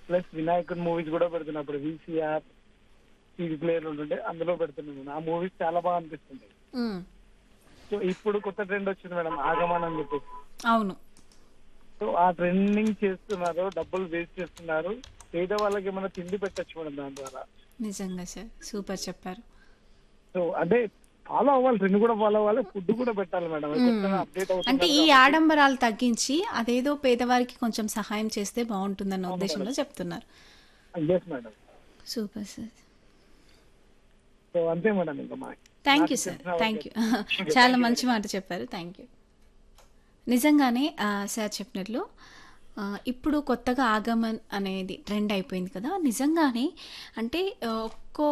Plus వినాయకుడి movies కూడా పెడుతున్నాను ఇప్పుడు వీసీఆర్ టీవీ ప్లేయర్లు ఉంటుంటే అందులో పెడుతున్నాను ఆ మూవీస్ చాలా బాగా అనిపిస్తుంది ఉమ్, సో ఇప్పుడు కొత్త ట్రెండ్ వచ్చింది మేడం ఆగమన్ అని చెప్పేసి అవును సో ఆ ట్రెండింగ్ చేస్తున్నారు డబ్బులు వేస్ట్ చేస్తున్నారు పేద వాళ్ళకి ఏమైనా తిండి పెట్టచ్చు మేడం దాని ద్వారా నిజంగా సార్ సూపర్ చెప్పారు సో అదే ఫాలో అవ్వాలి ట్రెండ్ కూడా ఫాలో అవ్వాలి ఫుడ్ కూడా పెట్టాలి మేడం అప్డేట్ అంటే అవుతుంది ఈ ఆడంబరాలు తగ్గించి అదేదో పేదవారికి కొంచెం సహాయం చేస్తే బాగుంటుందన్న ఉద్దేశంలో చెప్తున్నారు yes madam super sir so అంతే మేడం ఇంకా మా thank you sir thank you చాలా మంచి మాట చెప్పారు థ్యాంక్ యూ నిజంగానే ఆ, సార్ చెప్పినట్లు ఆ, ఇప్పుడు కొత్తగా ఆగమన్ అనేది ట్రెండ్ అయిపోయింది కదా నిజంగానే అంటే ఆ, ఒక్కో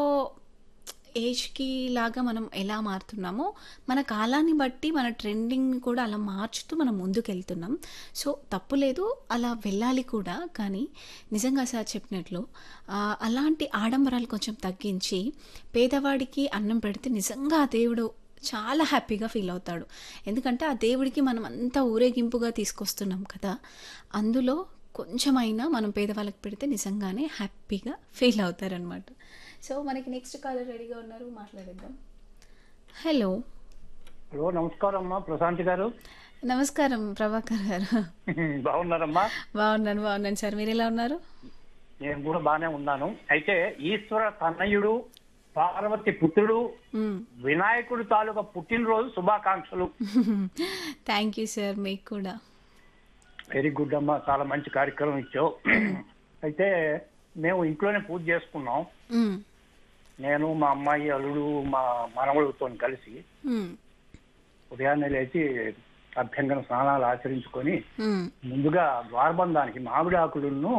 ఏజ్కి లాగా మనం ఎలా మారుతున్నామో మన కాలాన్ని బట్టి మన ట్రెండింగ్ని కూడా అలా మార్చుతూ మనం ముందుకు వెళ్తున్నాం సో తప్పు లేదు అలా వెళ్ళాలి కూడా కానీ నిజంగా సార్ చెప్పినట్లు ఆ, అలాంటి ఆడంబరాలు కొంచెం తగ్గించి పేదవాడికి అన్నం పెడితే నిజంగా ఆ దేవుడు చాలా హ్యాపీగా ఫీల్ అవుతాడు ఎందుకంటే ఆ దేవుడికి మనం అంతా ఊరేగింపుగా తీసుకొస్తున్నాం కదా అందులో కొంచెమైనా మనం పేదవాళ్ళకి పెడితే నిజంగానే హ్యాపీగా ఫీల్ అవుతారనమాట సో మనకి నెక్స్ట్ కాలర్ రెడీగా ఉన్నారు మాట్లాడేద్దాం హలో హలో నమస్కారం అమ్మా ప్రశాంతి గారు నమస్కారం ప్రభాకర్ గారు బాగున్నారమ్మా బాగున్నాను బాగున్నాను సార్ మీరు ఎలా ఉన్నారు నేను కూడా బాగానే ఉన్నాను అయితే ఈశ్వర తనయుడు పార్వతి పుత్రుడు వినాయకుడు తాలూకా పుట్టినరోజు శుభాకాంక్షలు థ్యాంక్ యూ సార్ మీకు కూడా వెరీ గుడ్ అమ్మా చాలా మంచి కార్యక్రమం ఇచ్చావు అయితే మేము ఇంట్లోనే పూజ చేసుకున్నాం మ్మ్. నేను మా అమ్మాయి అల్లుడు మా మనవడితో కలిసి మ్మ్. ఉదయాన్నే లేచి అభ్యంగన స్నానాలు ఆచరించుకొని మ్మ్. ముందుగా ద్వారబంధానికి మామిడి ఆకులను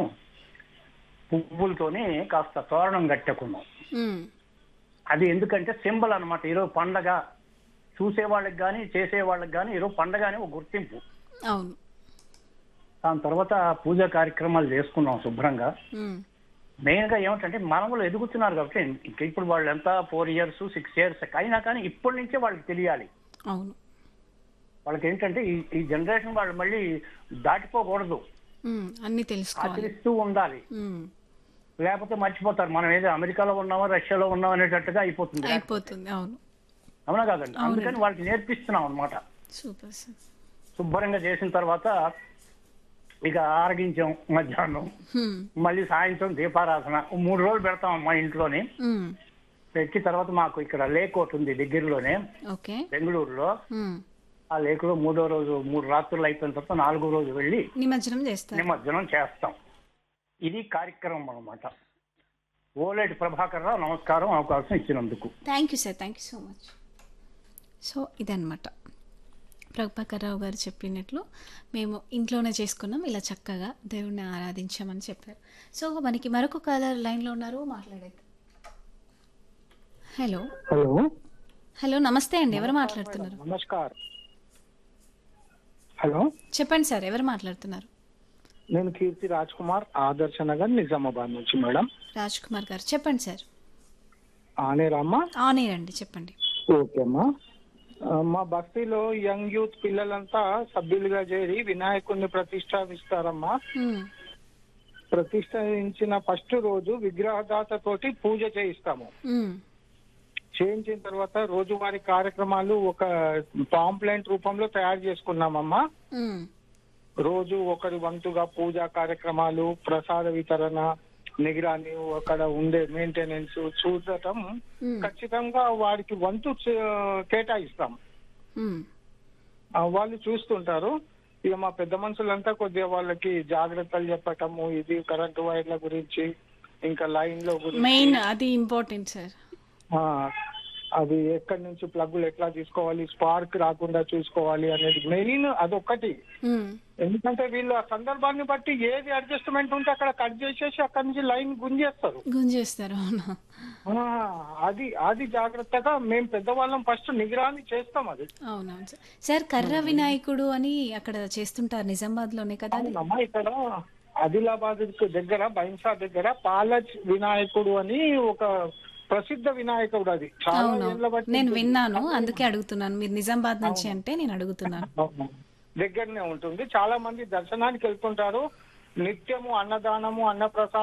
పువ్వులతోని కాస్త తోరణం కట్టుకున్నాం మ్మ్. అది ఎందుకంటే సింబల్ అన్నమాట ఈరోజు పండగ చూసే వాళ్ళకి కానీ చేసే వాళ్ళకి కానీ ఈరోజు పండగ అని ఒక గుర్తింపు అవును దాని తర్వాత పూజా కార్యక్రమాలు చేసుకున్నాం శుభ్రంగా మ్మ్. మెయిన్ గా ఏమిటంటే మనములు ఎదుగుతున్నారు కాబట్టి ఇంకా ఇప్పుడు వాళ్ళు ఎంత ఫోర్ ఇయర్స్ సిక్స్ ఇయర్స్ అయినా కానీ ఇప్పటి నుంచే వాళ్ళకి తెలియాలి అవును వాళ్ళకి ఏంటంటే ఈ ఈ జనరేషన్ వాళ్ళు మళ్ళీ దాటిపోకూడదు మ్మ్. అన్నీ తెలుసుకోవాలి ఆచరిస్తూ ఉండాలి మ్మ్. లేకపోతే మర్చిపోతారు మనం ఏదో అమెరికాలో ఉన్నామో రష్యాలో ఉన్నామో అనేటట్టుగా అయిపోతుంది అయిపోతుంది అవును అవునా కాదండి అందుకని వాళ్ళకి నేర్పిస్తున్నాం అన్నమాట సూపర్ సార్ శుభ్రంగా చేసిన తర్వాత ఇక ఆరగించాం మధ్యాహ్నం మ్మ్. మళ్ళీ సాయంత్రం దీపారాధన ఓ మూడు రోజులు పెడతాం మా ఇంట్లోని మ్మ్. పెట్టి తర్వాత మాకు ఇక్కడ లేక్ ఒకటి ఉంది దగ్గరలోనే ఓకే బెంగళూరులో మ్మ్. ఆ లేకులో మూడో రోజు మూడు రాత్రులు అయిపోయిన తర్వాత నాలుగో రోజు వెళ్ళి నిమజ్జనం చేస్తారు నిమజ్జనం చేస్తాం ఇది కార్యక్రమం అన్నమాట ఓలేటి ప్రభాకర్ రావు నమస్కారం అవకాశం ఇచ్చినందుకు thank you sir thank you so much so ఇదన్నమాట ప్రభాకర్ రావు గారు చెప్పినట్లు మేము ఇంట్లోనే చేసుకున్నాం ఇలా చక్కగా దేవుణ్ణి ఆరాధించామని చెప్పారు సో మనకి మరొక కాలర్ లైన్లో ఉన్నారు మాట్లాడేది హలో హలో హలో నమస్తే అండి ఎవరు మాట్లాడుతున్నారు నమస్కార్ హలో చెప్పండి సార్ ఎవరు మాట్లాడుతున్నారు నేను కీర్తి రాజ్ కుమార్ ఆదర్శ నగర్ నిజామాబాద్ నుంచి మేడం రాజ్ కుమార్ గారు చెప్పండి సార్ ఆనేరామ్మా ఆనే రండి చెప్పండి ఓకే అమ్మా ఆ, మా బస్తీలో యంగ్ యూత్ పిల్లలంతా సభ్యులుగా చేరి వినాయకుడిని ప్రతిష్టాపిస్తారమ్మా మ్మ్. ప్రతిష్ఠించిన ఫస్ట్ రోజు విగ్రహదాత తోటి పూజ చేయిస్తాము మ్మ్. చేయించిన తర్వాత రోజువారీ కార్యక్రమాలు ఒక పాంప్లెంట్ రూపంలో తయారు చేసుకున్నామమ్మా మ్మ్. రోజు ఒకరి వంతుగా పూజా కార్యక్రమాలు ప్రసాద వితరణ నిగరాని అక్కడ ఉండే మెయింటెనెన్స్ చూడటం మ్మ్. ఖచ్చితంగా వారికి వంతు చే- కేటాయిస్తాం మ్మ్. ఆ, వాళ్ళు చూస్తుంటారు ఇక మా పెద్ద మనుషులంతా కొద్దిగా వాళ్ళకి జాగ్రత్తలు చెప్పటము ఇది కరెంటు వైర్ల గురించి ఇంకా లైన్ లో గురించి మెయిన్ అది ఇంపార్టెంట్ సార్ ఆ, అది ఎక్కడి నుంచి ప్లగ్గులు ఎట్లా తీసుకోవాలి స్పార్క్ రాకుండా చూసుకోవాలి అనేది మెయిన్ అదొక్కటి మ్మ్. ఎందుకంటే వీళ్ళు ఆ సందర్భాన్ని బట్టి ఏది అడ్జస్ట్మెంట్ ఉంటే అక్కడ కట్ చేసేసి అక్కడి నుంచి లైన్ గుంజేస్తారు గుంజేస్తారు అవును ఆ, అది అది జాగ్రత్తగా మేము పెద్దవాళ్ళం ఫస్ట్ నిగరాన్ని చేస్తాం అది అవునవును సార్ సార్ కర్ర వినాయకుడు అని అక్కడ చేస్తుంటారు నిజామాబాద్ లోనే కదా అది అవునమ్మా ఇక్కడ ఆదిలాబాద్ దగ్గర బైన్సా దగ్గర పాలచ్ వినాయకుడు అని ఒక ప్రసిద్ధ వినాయకుడు అది చాలా ఏళ్ళ అవును బట్టి నేను విన్నాను అందుకే అడుగుతున్నాను మీరు నిజామాబాద్ నుంచి అంటే నేను అడుగుతున్నాను అవును. దగ్గరనే ఉంటుంది చాలా మంది దర్శనానికి వెళ్తుంటారు నిత్యము అన్నదానము అన్నప్రసాదం